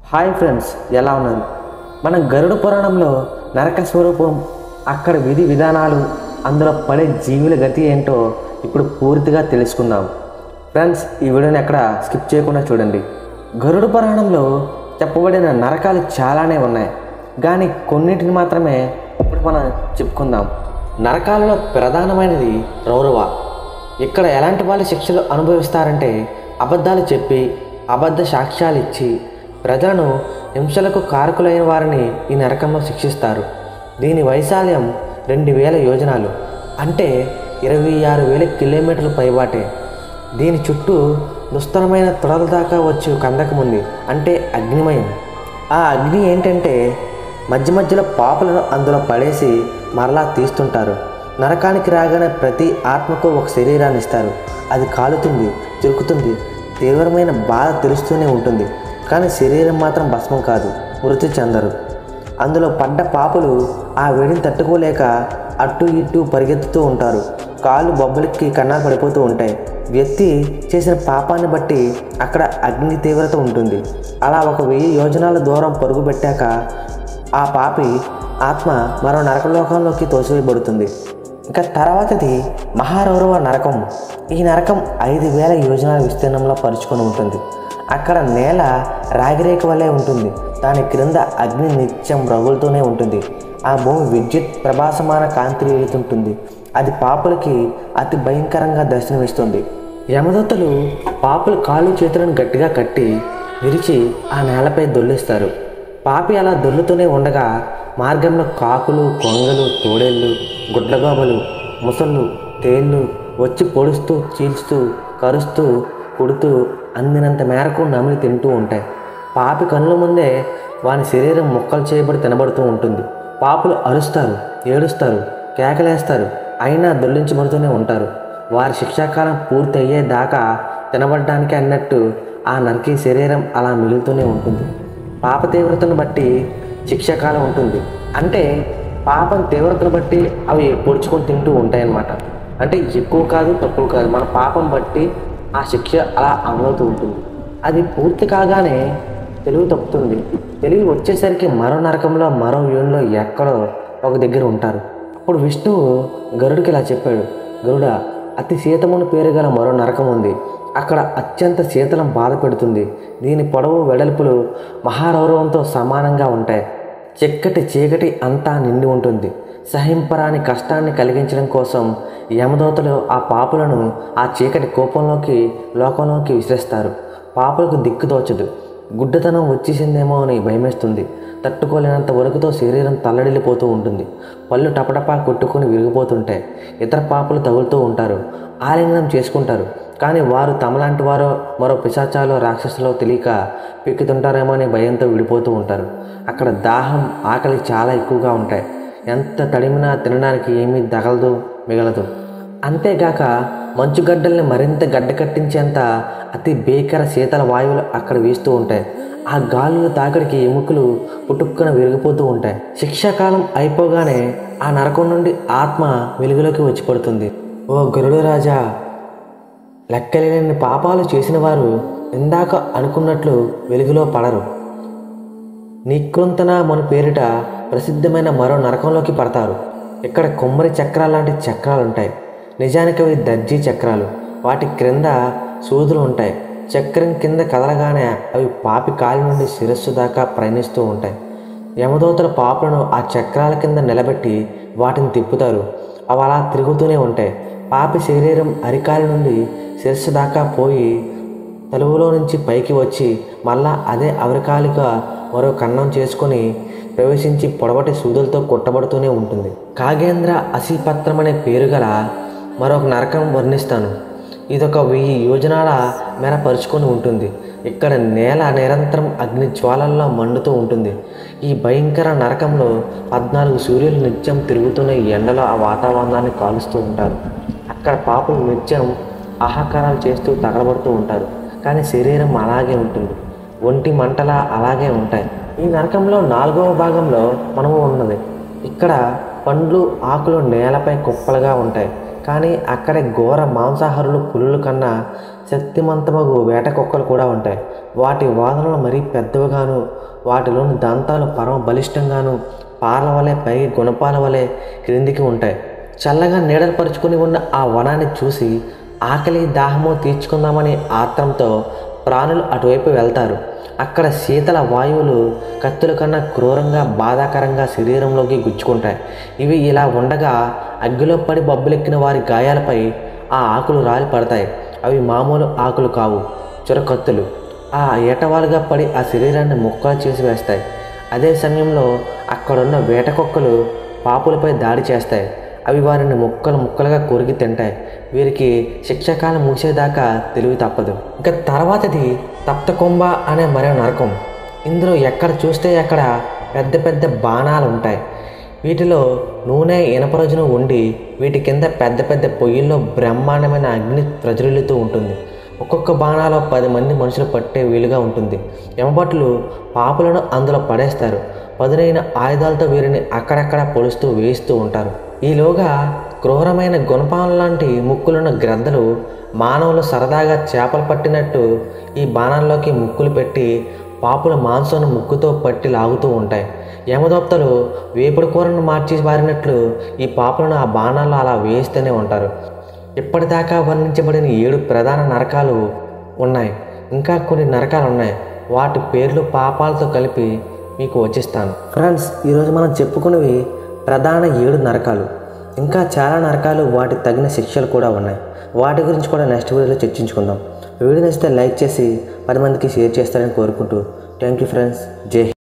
Hi friends ఎలా ఉన్నారు మన గరుడ పురాణంలో నరక స్వరూపం అక్కడ విధి విధానాలు అందులో పడే జీవుల గతి ఏంటో ఇప్పుడు పూర్తిగా తెలుసుకుందాం ఫ్రెండ్స్ ఈ వీడియోని ఎక్కడ స్కిప్ చేయకుండా చూడండి గరుడ పురాణంలో చెప్పబడిన నరకాలు చాలానే ఉన్నాయి కానీ కొన్నిటిని మాత్రమే ఇప్పుడు మనం చెప్పుకుందాం నరకాలలో ప్రధానమైనది రౌరవ ఇక్కడ ఎలాంటి వాళ్ళు శిక్షలు అనుభవిస్తారంటే అబద్ధాలు చెప్పి అబద్ధ సాక్ష్యాలు ఇచ్చి ప్రజలను హింసలకు కారకులైన వారిని ఈ నరకంలో శిక్షిస్తారు దీని వైశాల్యం రెండు వేల యోజనాలు అంటే ఇరవై ఆరు వేల కిలోమీటర్ల పైబాటే దీని చుట్టూ దుస్తరమైన తొడల దాకా వచ్చి కందకం ఉంది అంటే అగ్నిమయం ఆ అగ్ని ఏంటంటే మధ్య మధ్యలో పాపులను అందులో పడేసి మరలా తీస్తుంటారు నరకానికి రాగానే ప్రతి ఆత్మకు ఒక శరీరాన్ని ఇస్తారు అది కాలుతుంది తిరుకుతుంది తీవ్రమైన బాధ తెలుస్తూనే ఉంటుంది కానీ శరీరం మాత్రం భస్మం కాదు మృతి చెందరు అందులో పడ్డ పాపులు ఆ వేడిని తట్టుకోలేక అటు ఇటు పరిగెత్తుతూ ఉంటారు కాళ్ళు బొబ్బలకి కన్నాలు పడిపోతూ ఉంటాయి వ్యక్తి చేసిన పాపాన్ని బట్టి అక్కడ అగ్ని తీవ్రత ఉంటుంది అలా ఒక వెయ్యి యోజనాల దూరం పరుగు పెట్టాక ఆ పాపి ఆత్మ మరో నరకలోకంలోకి తోసివేయబడుతుంది ఇక తర్వాతది మహారౌరవ నరకం ఈ నరకం ఐదు వేల యోజనాల విస్తీర్ణంలో పరుచుకొని ఉంటుంది అక్కడ నేల రాగిరేఖ వల్లే ఉంటుంది దాని క్రింద అగ్ని నిత్యం రగులుతూనే ఉంటుంది ఆ భూమి విద్యుత్ ప్రభాసమాన కాంతి వెలుతుంటుంది అది పాపులకి అతి భయంకరంగా దర్శనమిస్తుంది యమదత్తులు పాపుల కాళ్ళు చేతులను గట్టిగా కట్టి విరిచి ఆ నేలపై దొల్లిస్తారు పాపి అలా దొర్లుతూనే ఉండగా మార్గంలో కాకులు కొంగలు తోడేళ్ళు గుడ్లగోబలు ముసళ్ళు తేళ్ళు వచ్చి పొడుస్తూ చీల్చుతూ కరుస్తూ కుడుతూ అందినంత మేరకు నమిలి తింటూ ఉంటాయి పాపి కళ్ళ ముందే వాని శరీరం ముక్కలు చేయబడి తినబడుతూ ఉంటుంది పాపులు అరుస్తారు ఏడుస్తారు కేకలేస్తారు అయినా దొల్లించబడుతూనే ఉంటారు వారి శిక్షాకాలం పూర్తి అయ్యేదాకా తినబడడానికి అన్నట్టు ఆ నరికి శరీరం అలా మిగులుతూనే ఉంటుంది పాప తీవ్రతను బట్టి శిక్షాకాలం ఉంటుంది అంటే పాపం తీవ్రతను బట్టి అవి పొడుచుకొని తింటూ ఉంటాయన్నమాట అంటే ఎక్కువ కాదు తక్కువ కాదు మన పాపం బట్టి ఆ శిక్ష అలా అమలవుతూ ఉంటుంది అది పూర్తి కాగానే తెలివి తప్పుతుంది తెలివి వచ్చేసరికి మరో నరకంలో మరో యూన్లో ఎక్కడో ఒక దగ్గర ఉంటారు అప్పుడు విష్ణువు గరుడికి ఇలా చెప్పాడు గరుడ అతి శీతమును పేరు గల మరో నరకం ఉంది అక్కడ అత్యంత శీతలం బాధ పెడుతుంది దీని పొడవు వెడల్పులు మహారౌరవంతో సమానంగా ఉంటాయి చిక్కటి చీకటి అంతా నిండి ఉంటుంది సహింపరాని కష్టాన్ని కలిగించడం కోసం యమదోతలు ఆ పాపులను ఆ చీకటి కోపంలోకి లోకంలోకి విసిరేస్తారు పాపులకు దిక్కు తోచదు గుడ్డతనం వచ్చేసిందేమో అని భయమేస్తుంది తట్టుకోలేనంత వరకుతో శరీరం తల్లడిల్లిపోతూ ఉంటుంది పళ్ళు టపటపా కొట్టుకొని విరిగిపోతుంటాయి ఇతర పాపులు తగులుతూ ఉంటారు ఆలింగనం చేసుకుంటారు కానీ వారు తమలాంటి వారో మరో పిశాచాలో రాక్షసులో తెలియక పిక్కుతుంటారేమో అనే భయంతో విడిపోతూ ఉంటారు అక్కడ దాహం ఆకలి చాలా ఎక్కువగా ఉంటాయి ఎంత తడిమినా తినడానికి ఏమీ దగలదు మిగలదు అంతేగాక మంచుగడ్డల్ని మరింత గడ్డకట్టించేంత అతి భీకర శీతల వాయువులు అక్కడ వీస్తూ ఉంటాయి ఆ గాలుల తాకిడికి ఎముకలు పుట్టుక్కున విరిగిపోతూ ఉంటాయి శిక్షాకాలం అయిపోగానే ఆ నరకం నుండి ఆత్మ వెలుగులోకి వచ్చి పడుతుంది ఓ గరుడు రాజా లెక్కలేని పాపాలు చేసిన వారు ఇందాక అనుకున్నట్లు వెలుగులో పడరు నికృంతన మన పేరిట ప్రసిద్ధమైన మరో నరకంలోకి పడతారు ఇక్కడ కొమ్మరి చక్రాలు లాంటి చక్రాలు ఉంటాయి నిజానికి అవి దర్జీ చక్రాలు వాటి క్రింద సూదులు ఉంటాయి చక్రం కింద కదలగానే అవి పాపి కాలి నుండి శిరస్సు దాకా ప్రయాణిస్తూ ఉంటాయి యమదూతల పాపులను ఆ చక్రాల కింద నిలబెట్టి వాటిని తిప్పుతారు అవి అలా తిరుగుతూనే ఉంటాయి పాపి శరీరం అరికాలి నుండి శిరస్సు దాకా పోయి తలువులో నుంచి పైకి వచ్చి మళ్ళా అదే అవరికాలిగా మరో కన్నం చేసుకొని ప్రవేశించి పొడవటి సూదులతో కొట్టబడుతూనే ఉంటుంది కాగేంద్ర అసిపత్రం అనే పేరు గల మరొక నరకం వర్ణిస్తాను ఇదొక వెయ్యి యోజనాల మేర పరుచుకొని ఉంటుంది ఇక్కడ నేల నిరంతరం అగ్ని జ్వాలల్లో మండుతూ ఉంటుంది ఈ భయంకర నరకంలో పద్నాలుగు సూర్యులు నిత్యం తిరుగుతున్న ఈ ఎండలో ఆ వాతావరణాన్ని కాలుస్తూ ఉంటారు అక్కడ పాపులు నిత్యం ఆహాకారాలు చేస్తూ తగలబడుతూ ఉంటారు కానీ శరీరం అలాగే ఉంటుంది ఒంటి మంటలా అలాగే ఉంటాయి ఈ నరకంలో నాలుగవ భాగంలో మనము ఉన్నది ఇక్కడ పండ్లు ఆకులు నేలపై కుప్పలుగా ఉంటాయి కానీ అక్కడే ఘోర మాంసాహారులు పులుల కన్నా శక్తిమంతమగు వేట కుక్కలు కూడా ఉంటాయి వాటి వాదనలు మరీ పెద్దవిగాను వాటిలోని దంతాలు పరమ బలిష్టంగాను పార్ల వలె పై గుణపాల వలె క్రిందికి ఉంటాయి చల్లగా నీడలు పరుచుకుని ఉన్న ఆ వనాన్ని చూసి ఆకలి దాహము తీర్చుకుందామని ఆత్రంతో ప్రాణులు అటువైపు వెళ్తారు అక్కడ శీతల వాయువులు కత్తుల కన్నా క్రూరంగా బాధాకరంగా శరీరంలోకి గుచ్చుకుంటాయి ఇవి ఇలా ఉండగా అగ్గిలో పడి బబ్బులెక్కిన వారి గాయాలపై ఆ ఆకులు రాలి పడతాయి అవి మామూలు ఆకులు కావు చురకత్తులు ఆ ఏటవాలుగా పడి ఆ శరీరాన్ని ముక్కలు చేసి వేస్తాయి అదే సమయంలో అక్కడున్న వేట కుక్కలు పాపులపై దాడి చేస్తాయి అవి వారిని ముక్కలు ముక్కలుగా కొరికి తింటాయి వీరికి శిక్షాకాలం ముగిసేదాకా తెలివి తప్పదు ఇక తర్వాతది తప్తకొంబ అనే మరో నరకం ఇందులో ఎక్కడ చూస్తే అక్కడ పెద్ద పెద్ద బాణాలు ఉంటాయి వీటిలో నూనె ఇనపరజును ఉండి వీటి కింద పెద్ద పెద్ద పొయ్యిల్లో బ్రహ్మాండమైన అగ్ని ప్రజ్వలిస్తూ ఉంటుంది ఒక్కొక్క బాణాలో పది మంది మనుషులు పట్టే వీలుగా ఉంటుంది యమభట్లు పాపులను అందులో పడేస్తారు పదునైన ఆయుధాలతో వీరిని అక్కడక్కడ పొడుస్తూ వేయిస్తూ ఉంటారు ఈలోగా క్రూరమైన గుణపాలం లాంటి ముక్కులున్న గ్రద్దలు మానవులు సరదాగా చేపలు పట్టినట్టు ఈ బాణాల్లోకి ముక్కులు పెట్టి పాపుల మాంసాన్ని ముక్కుతో పట్టి లాగుతూ ఉంటాయి యమదోప్తలు వేపుడు కూరను మార్చి వారినట్లు ఈ పాపులను ఆ బాణాల్లో అలా వేయిస్తూనే ఉంటారు ఇప్పటిదాకా వర్ణించబడిన ఏడు ప్రధాన నరకాలు ఉన్నాయి ఇంకా కొన్ని నరకాలు ఉన్నాయి వాటి పేర్లు పాపాలతో కలిపి మీకు వచ్చిస్తాను ఫ్రెండ్స్ ఈరోజు మనం చెప్పుకున్నవి ప్రధాన ఏడు నరకాలు ఇంకా చాలా నరకాలు వాటి తగిన శిక్షలు కూడా ఉన్నాయి వాటి గురించి కూడా నెక్స్ట్ వీడియోలో చర్చించుకుందాం వీడియో నచ్చితే లైక్ చేసి పది మందికి షేర్ చేస్తారని కోరుకుంటూ థ్యాంక్ యూ ఫ్రెండ్స్ జై హింద్.